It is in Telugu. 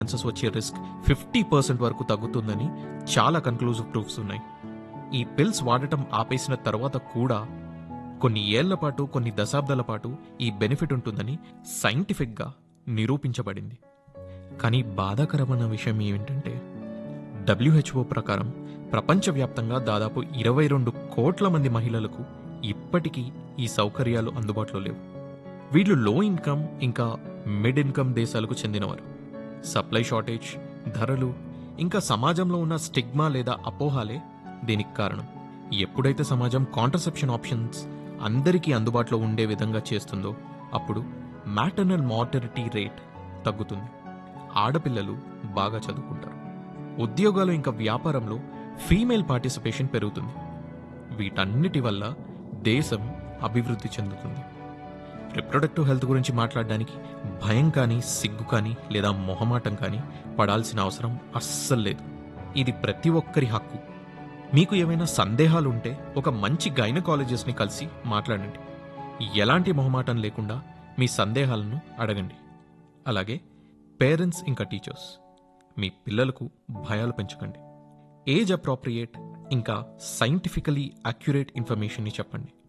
క్యాన్సర్స్ వచ్చే రిస్క్ ఫిఫ్టీ పర్సెంట్ వరకు తగ్గుతుందని చాలా కన్క్లూజివ్ ప్రూఫ్స్ ఉన్నాయి ఈ పిల్స్ వాడటం ఆపేసిన తర్వాత కూడా కొన్ని ఏళ్ల పాటు కొన్ని దశాబ్దాల పాటు ఈ బెనిఫిట్ ఉంటుందని సైంటిఫిక్గా నిరూపించబడింది కానీ బాధాకరమైన విషయం ఏమిటంటే డబ్ల్యూహెచ్ఓ ప్రకారం ప్రపంచవ్యాప్తంగా దాదాపు ఇరవై రెండు కోట్ల మంది మహిళలకు ఇప్పటికీ ఈ సౌకర్యాలు అందుబాటులో లేవు వీళ్ళు లో ఇన్కమ్ ఇంకా మిడ్ ఇన్కమ్ దేశాలకు చెందినవారు సప్లై షార్టేజ్ ధరలు ఇంకా సమాజంలో ఉన్న స్టిగ్మా లేదా అపోహాలే దీనికి కారణం ఎప్పుడైతే సమాజం కాంట్రసెప్షన్ ఆప్షన్స్ అందరికీ అందుబాటులో ఉండే విధంగా చేస్తుందో అప్పుడు మ్యాటర్నల్ మార్టరిటీ రేట్ తగ్గుతుంది ఆడపిల్లలు బాగా చదువుకుంటారు ఉద్యోగాలు ఇంకా వ్యాపారంలో ఫీమేల్ పార్టిసిపేషన్ పెరుగుతుంది వీటన్నిటి వల్ల దేశం అభివృద్ధి చెందుతుంది రిప్రొడక్టివ్ హెల్త్ గురించి మాట్లాడడానికి భయం కానీ సిగ్గు కానీ లేదా మొహమాటం కానీ పడాల్సిన అవసరం అస్సలు లేదు ఇది ప్రతి ఒక్కరి హక్కు మీకు ఏమైనా సందేహాలు ఉంటే ఒక మంచి గైనకాలజిస్ట్ని కలిసి మాట్లాడండి ఎలాంటి మొహమాటం లేకుండా మీ సందేహాలను అడగండి అలాగే పేరెంట్స్ ఇంకా టీచర్స్ మీ పిల్లలకు భయాలు పెంచకండి ఏజ్ అప్రోప్రియేట్ ఇంకా సైంటిఫికలీ అక్యురేట్ ఇన్ఫర్మేషన్ని చెప్పండి